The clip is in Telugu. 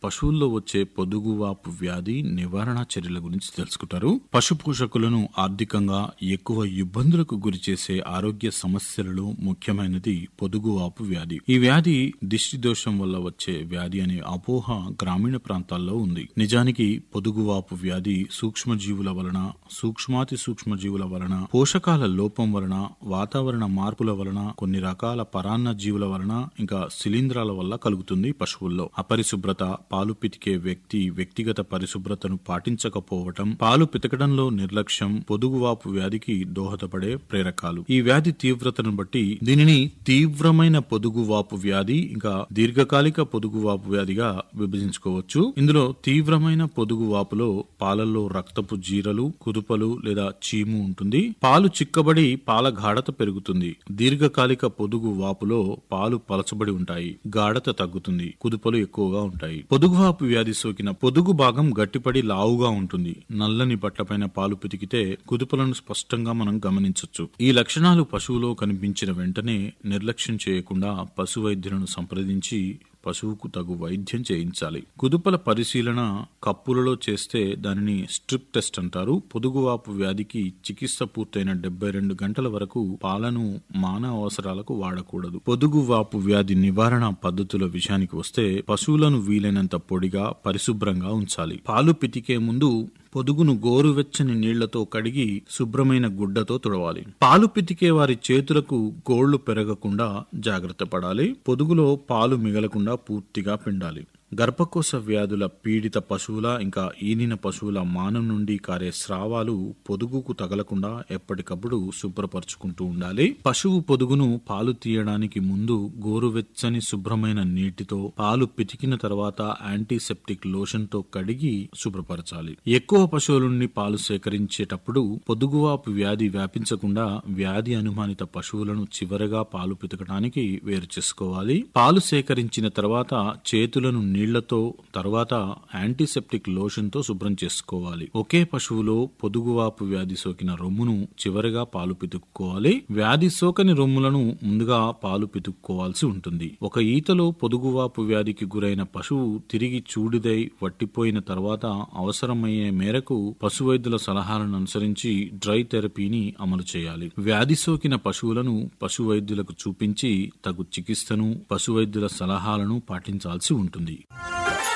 పశువుల్లో వచ్చే పొదుగువాపు వ్యాధి నివారణ చర్యల గురించి తెలుసుకుంటారు పశు పోషకులను ఆర్థికంగా ఎక్కువ ఇబ్బందులకు గురి చేసే ఆరోగ్య సమస్యలలో ముఖ్యమైనది పొదుగువాపు వ్యాధి ఈ వ్యాధి దిష్టి దోషం వల్ల వచ్చే వ్యాధి అనే అపోహ గ్రామీణ ప్రాంతాల్లో ఉంది నిజానికి పొదుగువాపు వ్యాధి సూక్ష్మజీవుల వలన సూక్ష్మాతి సూక్ష్మజీవుల వలన పోషకాల లోపం వలన వాతావరణ మార్పుల వలన కొన్ని రకాల పరాన్న జీవుల వలన ఇంకా శిలీంధ్రాల వల్ల కలుగుతుంది పశువుల్లో అపరిశుభ్రత పాలు పితికే వ్యక్తి వ్యక్తిగత పరిశుభ్రతను పాటించకపోవటం పాలు పితకడంలో నిర్లక్ష్యం పొదుగువాపు వ్యాధికి దోహదపడే ప్రేరకాలు ఈ వ్యాధి తీవ్రతను బట్టి దీనిని తీవ్రమైన పొదుగువాపు వ్యాధి ఇంకా దీర్ఘకాలిక పొదుగువాపు వ్యాధిగా విభజించుకోవచ్చు ఇందులో తీవ్రమైన పొదుగువాపులో పాలల్లో రక్తపు జీరలు కుదుపలు లేదా చీము ఉంటుంది పాలు చిక్కబడి పాల గాఢత పెరుగుతుంది దీర్ఘకాలిక పొదుగు వాపులో పాలు పలచబడి ఉంటాయి గాఢత తగ్గుతుంది కుదుపలు ఎక్కువగా ఉంటాయి పొదుగువాపు వ్యాధి సోకిన పొదుగు భాగం గట్టిపడి లావుగా ఉంటుంది నల్లని బట్టపైన పాలు పితికితే కుదుపలను స్పష్టంగా మనం గమనించవచ్చు ఈ లక్షణాలు పశువులో కనిపించిన వెంటనే నిర్లక్ష్యం చేయకుండా పశు వైద్యులను సంప్రదించి పశువుకు తగు వైద్యం చేయించాలి కుదుపల పరిశీలన కప్పులలో చేస్తే దానిని స్ట్రిప్ టెస్ట్ అంటారు పొదుగువాపు వ్యాధికి చికిత్స పూర్తయిన డెబ్బై రెండు గంటల వరకు పాలను మానవ అవసరాలకు వాడకూడదు పొదుగువాపు వ్యాధి నివారణ పద్ధతుల విషయానికి వస్తే పశువులను వీలైనంత పొడిగా పరిశుభ్రంగా ఉంచాలి పాలు పితికే ముందు పొదుగును గోరువెచ్చని నీళ్లతో కడిగి శుభ్రమైన గుడ్డతో తుడవాలి పాలు పితికే వారి చేతులకు గోళ్లు పెరగకుండా జాగ్రత్త పడాలి పొదుగులో పాలు మిగలకుండా పూర్తిగా పిండాలి గర్భకోశ వ్యాధుల పీడిత పశువుల ఇంకా ఈనిన పశువుల మానం నుండి కారే స్రావాలు పొదుగుకు తగలకుండా ఎప్పటికప్పుడు శుభ్రపరచుకుంటూ ఉండాలి పశువు పొదుగును పాలు తీయడానికి ముందు గోరువెచ్చని శుభ్రమైన నీటితో పాలు పితికిన తర్వాత యాంటీసెప్టిక్ లోషన్ తో కడిగి శుభ్రపరచాలి ఎక్కువ పశువుల నుండి పాలు సేకరించేటప్పుడు పొదుగువాపు వ్యాధి వ్యాపించకుండా వ్యాధి అనుమానిత పశువులను చివరగా పాలు పితకడానికి వేరు చేసుకోవాలి పాలు సేకరించిన తర్వాత చేతులను నీళ్లతో తర్వాత యాంటీసెప్టిక్ లోషన్ తో శుభ్రం చేసుకోవాలి ఒకే పశువులో పొదుగువాపు వ్యాధి సోకిన రొమ్మును చివరగా పాలు పితుక్కోవాలి వ్యాధి సోకని రొమ్ములను ముందుగా పాలు పితుక్కోవాల్సి ఉంటుంది ఒక ఈతలో పొదుగువాపు వ్యాధికి గురైన పశువు తిరిగి చూడిదై వట్టిపోయిన తర్వాత అవసరమయ్యే మేరకు పశు వైద్యుల సలహాలను అనుసరించి డ్రై థెరపీని అమలు చేయాలి వ్యాధి సోకిన పశువులను పశు వైద్యులకు చూపించి తగు చికిత్సను పశు వైద్యుల సలహాలను పాటించాల్సి ఉంటుంది